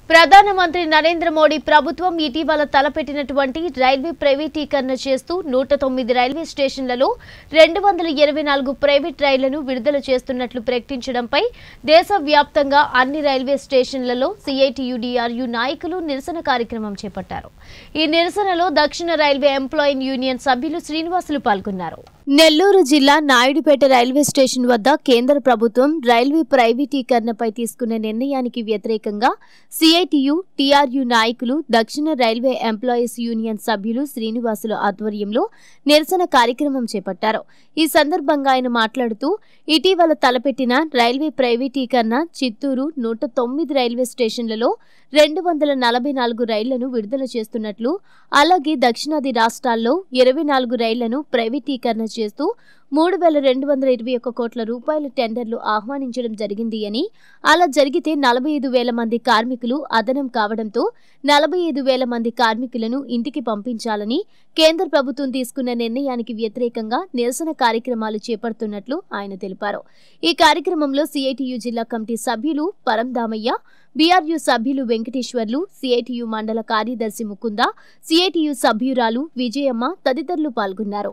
ప్రధానమంత్రి నరేంద్ర మోడీ ప్రభుత్వం ఇటీవల తలపెట్టినటువంటి రైల్వే ప్రైవేటీకరణ చేస్తూ నూట తొమ్మిది రైల్వే స్టేషన్లలో రెండు వందల ఇరవై నాలుగు ప్రైవేట్ రైళ్లను విడుదల చేస్తున్నట్లు ప్రకటించడంపై దేశవ్యాప్తంగా అన్ని రైల్వే స్టేషన్లలో సిఐటియుడిఆర్యు నాయకులు నిరసన కార్యక్రమం చేపట్టారు ఈ నిరసనలో దక్షిణ రైల్వే ఎంప్లాయీ యూనియన్ సభ్యులు శ్రీనివాసులు పాల్గొన్నారు నెల్లూరు జిల్లా నాయుడుపేట రైల్వే స్టేషన్ వద్ద కేంద్ర ప్రభుత్వం రైల్వే ప్రైవేటీకరణపై తీసుకున్న నిర్ణయానికి వ్యతిరేకంగా సిఐటియు టీఆర్యు నాయకులు దక్షిణ రైల్వే ఎంప్లాయీస్ యూనియన్ సభ్యులు శ్రీనివాసుల ఆధ్వర్యంలో నిరసన కార్యక్రమం చేపట్టారు ఈ సందర్భంగా ఆయన మాట్లాడుతూ ఇటీవల తలపెట్టిన రైల్వే ప్రైవేటీకరణ చిత్తూరు నూట తొమ్మిది రైల్వే స్టేషన్లలో రెండు వందల నలభై నాలుగు రైళ్లను విడుదల చేస్తున్నట్లు అలాగే దక్షిణాది రాష్ట్రాల్లో ఇరవై నాలుగు రైళ్లను ప్రైవేటీకరణ చేస్తూ మూడు వేల రెండు వందల ఇరవై ఒక్క కోట్ల రూపాయల టెండర్లు ఆహ్వానించడం జరిగింది అని అలా జరిగితే నలభై ఐదు వేల మంది కార్మికులు అదనం కావడంతో నలభై ఐదు వేల మంది కార్మికులను ఇంటికి పంపించాలని కేంద్ర ప్రభుత్వం తీసుకున్న నిర్ణయానికి వ్యతిరేకంగా నిరసన కార్యక్రమాలు చేపడుతున్నట్లు ఆయన తెలిపారు ఈ కార్యక్రమంలో సిఐటియు జిల్లా కమిటీ సభ్యులు పరందామయ్య బీఆర్యూ సభ్యులు వెంకటేశ్వర్లు సిఐటియు మండల కార్యదర్శి ముకుంద సిఐటియు సభ్యురాలు విజయమ్మ తదితరులు పాల్గొన్నారు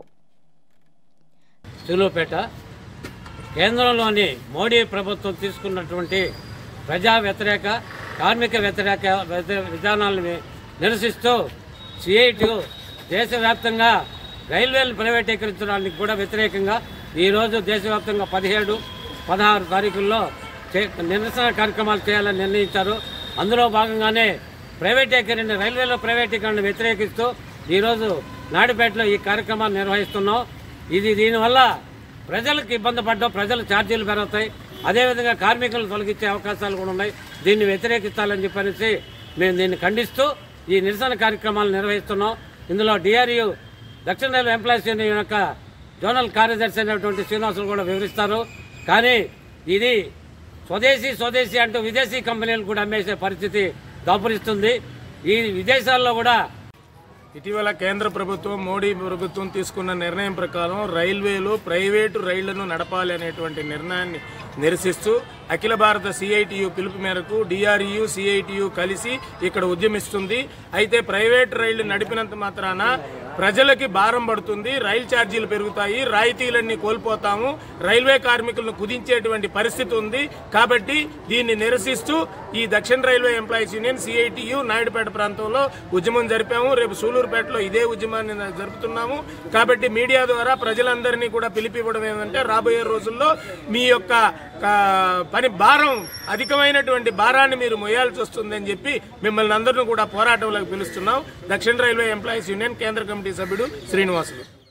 సులువుపేట కేంద్రంలోని మోడీ ప్రభుత్వం తీసుకున్నటువంటి ప్రజా వ్యతిరేక కార్మిక వ్యతిరేక వ్యతి- విధానాలను నిరసిస్తూ సిఐటి దేశవ్యాప్తంగా రైల్వేలు ప్రైవేటీకరించడానికి కూడా వ్యతిరేకంగా ఈరోజు దేశవ్యాప్తంగా పదిహేడు పదహారు తారీఖుల్లో చే- నిరసన కార్యక్రమాలు చేయాలని నిర్ణయించారు అందులో భాగంగానే ప్రైవేటీకరణ రైల్వేలో ప్రైవేటీకరణ వ్యతిరేకిస్తూ ఈరోజు నాయుడుపేటలో ఈ కార్యక్రమాన్ని నిర్వహిస్తున్నాం ఇది దీనివల్ల ప్రజలకు ఇబ్బంది పడ్డం ప్రజల ఛార్జీలు పెరుగుతాయి అదేవిధంగా కార్మికులను తొలగించే అవకాశాలు కూడా ఉన్నాయి దీన్ని వ్యతిరేకించాలని చెప్పనేసి మేము దీన్ని ఖండిస్తూ ఈ నిరసన కార్యక్రమాలు నిర్వహిస్తున్నాం ఇందులో డిఆర్యు దక్షిణ రైల్వే ఎంప్లాయీస్ యూనియన్ యొక్క జోనల్ కార్యదర్శి అయినటువంటి శ్రీనివాసులు కూడా వివరిస్తారు కానీ ఇది స్వదేశీ స్వదేశీ అంటూ విదేశీ కంపెనీలు కూడా అమ్మేసే పరిస్థితి దాపురిస్తుంది ఈ విదేశాల్లో కూడా ఇటీవల కేంద్ర ప్రభుత్వం మోడీ ప్రభుత్వం తీసుకున్న నిర్ణయం ప్రకారం రైల్వేలు ప్రైవేటు రైళ్లను నడపాలి అనేటువంటి నిర్ణయాన్ని నిరసిస్తూ అఖిల భారత సిఐటియు పిలుపు మేరకు డిఆర్యు సిఐటియు కలిసి ఇక్కడ ఉద్యమిస్తుంది అయితే ప్రైవేట్ రైళ్లు నడిపినంత మాత్రాన ప్రజలకి భారం పడుతుంది రైలు ఛార్జీలు పెరుగుతాయి రాయితీలన్నీ కోల్పోతాము రైల్వే కార్మికులను కుదించేటువంటి పరిస్థితి ఉంది కాబట్టి దీన్ని నిరసిస్తూ ఈ దక్షిణ railway employees union CITU Naidupeta ప్రాంతంలో ఉద్యమం జరిపాము రేపు సూలూరుపేటలో ఇదే ఉద్యమాన్ని జరుపుతున్నాము కాబట్టి మీడియా ద్వారా ప్రజలందరినీ కూడా పిలిపివ్వడం ఏంటంటే రాబోయే రోజుల్లో మీ యొక్క ఆ, పని భారం అధికమైనటువంటి భారాన్ని మీరు మొయ్యాల్సి వస్తుందని చెప్పి మిమ్మల్ని అందరినీ కూడా పోరాటంలోకి పిలుస్తున్నాం దక్షిణ రైల్వే ఎంప్లాయీస్ యూనియన్ కేంద్ర కమిటీ సభ్యుడు శ్రీనివాసులు